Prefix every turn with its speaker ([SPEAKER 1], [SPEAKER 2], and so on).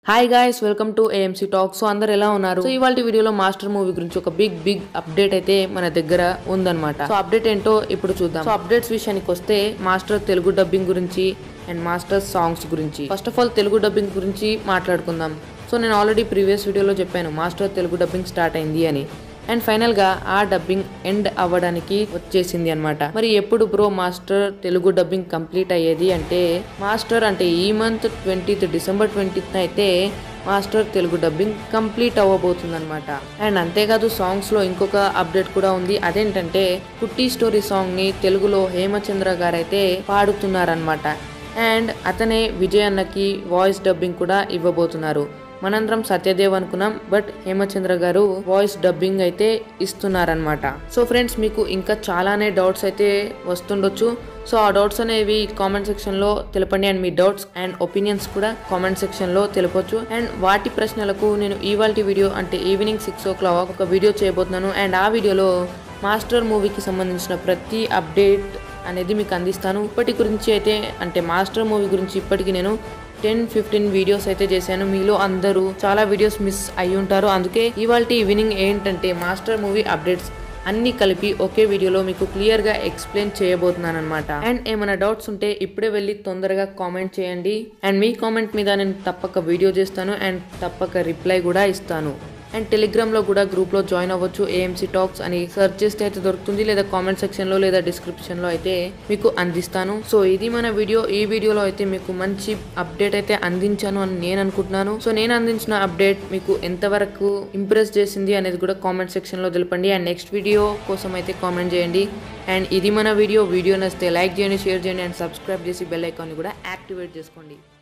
[SPEAKER 1] hi guys welcome to AMC talk so అందరు ఎలా ఉన్నారు సో ఇవాళ వీడియోలో మాస్టర్ మూవీ గురించి ఒక బిగ్ బిగ్ అప్డేట్ అయితే మన దగ్గర ఉందన్నమాట సో అప్డేట్ ఏంటో ఇప్పుడు చూద్దాం సో అప్డేట్స్ విషయానికి వస్తే మాస్టర్ తెలుగు డబ్బింగ్ గురించి అండ్ మాస్టర్ సాంగ్స్ గురించి first of all Telugu dubbing గురించి మాట్లాడుకుందాం సో నేను ఆల్రెడీ ప్రీవియస్ వీడియోలో చెప్పాను మాస్టర్ తెలుగు డబ్బింగ్ స్టార్ట్ అయింది అని అండ్ ఫైనల్ గా ఆ డబ్బింగ్ ఎండ్ అవ్వడానికి వచ్చేసింది అనమాట మరి ఎప్పుడు bro Master Telugu dubbing complete అయ్యేది అంటే మాస్టర్ అంటే ఈ మంత్ ట్వంటీత్ డిసెంబర్ ట్వంటీత్ అయితే మాస్టర్ తెలుగు డబ్బింగ్ కంప్లీట్ అవ్వబోతుంది అనమాట అండ్ అంతేకాదు సాంగ్స్ లో ఇంకొక అప్డేట్ కూడా ఉంది అదేంటంటే కుట్టి స్టోరీ సాంగ్ ని తెలుగులో హేమచంద్ర గారు అయితే పాడుతున్నారనమాట అండ్ అతనే విజయ్ అన్నకి వాయిస్ డబ్బింగ్ కూడా ఇవ్వబోతున్నారు మనందరం సత్యదేవ్ అనుకున్నాం బట్ హేమచంద్ర గారు వాయిస్ డబ్బింగ్ అయితే ఇస్తున్నారనమాట సో ఫ్రెండ్స్ మీకు ఇంకా చాలానే డౌట్స్ అయితే వస్తుండొచ్చు సో ఆ డౌట్స్ అనేవి కామెంట్ సెక్షన్లో తెలపండి అండ్ మీ డౌట్స్ అండ్ ఒపీనియన్స్ కూడా కామెంట్ సెక్షన్లో తెలపొచ్చు అండ్ వాటి ప్రశ్నలకు నేను ఇవాళ వీడియో అంటే ఈవినింగ్ సిక్స్ ఓ క్లాక్ ఒక వీడియో చేయబోతున్నాను అండ్ ఆ వీడియోలో మాస్టర్ మూవీకి సంబంధించిన ప్రతి అప్డేట్ అనేది మీకు అందిస్తాను ఇప్పటి గురించి అయితే అంటే మాస్టర్ మూవీ గురించి ఇప్పటికి నేను టెన్ ఫిఫ్టీన్ వీడియోస్ అయితే చేశాను మీలో అందరూ చాలా వీడియోస్ మిస్ అయి ఉంటారు అందుకే ఇవాళ ఈవినింగ్ ఏంటంటే మాస్టర్ మూవీ అప్డేట్స్ అన్ని కలిపి ఒకే వీడియోలో మీకు క్లియర్ గా ఎక్స్ప్లెయిన్ చేయబోతున్నాను అనమాట అండ్ ఏమైనా డౌట్స్ ఉంటే ఇప్పుడే వెళ్ళి తొందరగా కామెంట్ చేయండి అండ్ మీ కామెంట్ మీద నేను తప్పక వీడియో చేస్తాను అండ్ తప్పక రిప్లై కూడా ఇస్తాను అండ్ టెలిగ్రామ్లో కూడా గ్రూప్లో జాయిన్ అవ్వచ్చు ఏఎంసీ టాక్స్ అని సెర్చ్ చేస్తే అయితే దొరుకుతుంది లేదా కామెంట్ సెక్షన్లో లేదా డిస్క్రిప్షన్లో అయితే మీకు అందిస్తాను సో ఇది మన వీడియో ఈ వీడియోలో అయితే మీకు మంచి అప్డేట్ అయితే అందించాను అని నేను అనుకుంటున్నాను సో నేను అందించిన అప్డేట్ మీకు ఎంతవరకు ఇంప్రెస్ చేసింది అనేది కూడా కామెంట్ సెక్షన్లో తెలపండి అండ్ నెక్స్ట్ వీడియో కోసం అయితే కామెంట్ చేయండి అండ్ ఇది మన వీడియో వీడియో నచ్చితే లైక్ చేయండి షేర్ చేయండి అండ్ సబ్స్క్రైబ్ చేసి బెల్ ఐకాన్ని కూడా యాక్టివేట్ చేసుకోండి